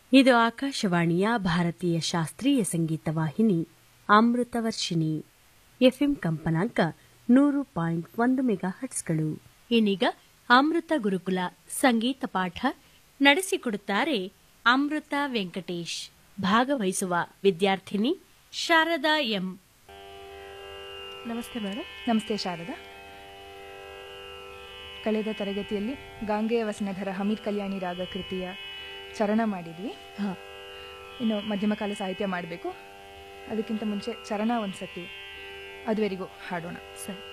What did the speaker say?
ಇದು ಆಕಾಶವಾಣಿಯ ಭಾರತೀಯ ಶಾಸ್ತ್ರೀಯ ಸಂಗೀತ ವಾಹಿನಿ ಅಮೃತವರ್ಷಿಣಿ ಎಫ್ಎಂ ಕಂಪನಾಂಕ ನೂರು ಪಾಯಿಂಟ್ ಒಂದು ಮೆಗಾ ಹಟ್ಸ್ಗಳು ಇನ್ನೀಗ ಅಮೃತ ಗುರುಕುಲ ಸಂಗೀತ ಪಾಠ ನಡೆಸಿಕೊಡುತ್ತಾರೆ ಅಮೃತ ವೆಂಕಟೇಶ್ ಭಾಗವಹಿಸುವ ವಿದ್ಯಾರ್ಥಿನಿ ಶಾರದಾ ಎಂ ನಮಸ್ತೆ ಮೇಡಮ್ ನಮಸ್ತೆ ಶಾರದಾ ಕಳೆದ ತರಗತಿಯಲ್ಲಿ ಗಾಂಗೆಯ ವಸನಧರ ಹಮೀದ್ ಕಲ್ಯಾಣಿ ರಾಗ ಕೃತಿಯ ಚರಣ ಮಾಡಿದ್ವಿ ಹಾ. ಇನ್ನು ಮಧ್ಯಮಕಾಲ ಸಾಹಿತ್ಯ ಮಾಡಬೇಕು ಅದಕ್ಕಿಂತ ಮುಂಚೆ ಚರಣ ಒಂದ್ಸತಿ ಅದುವರೆಗೂ ಹಾಡೋಣ ಸರಿ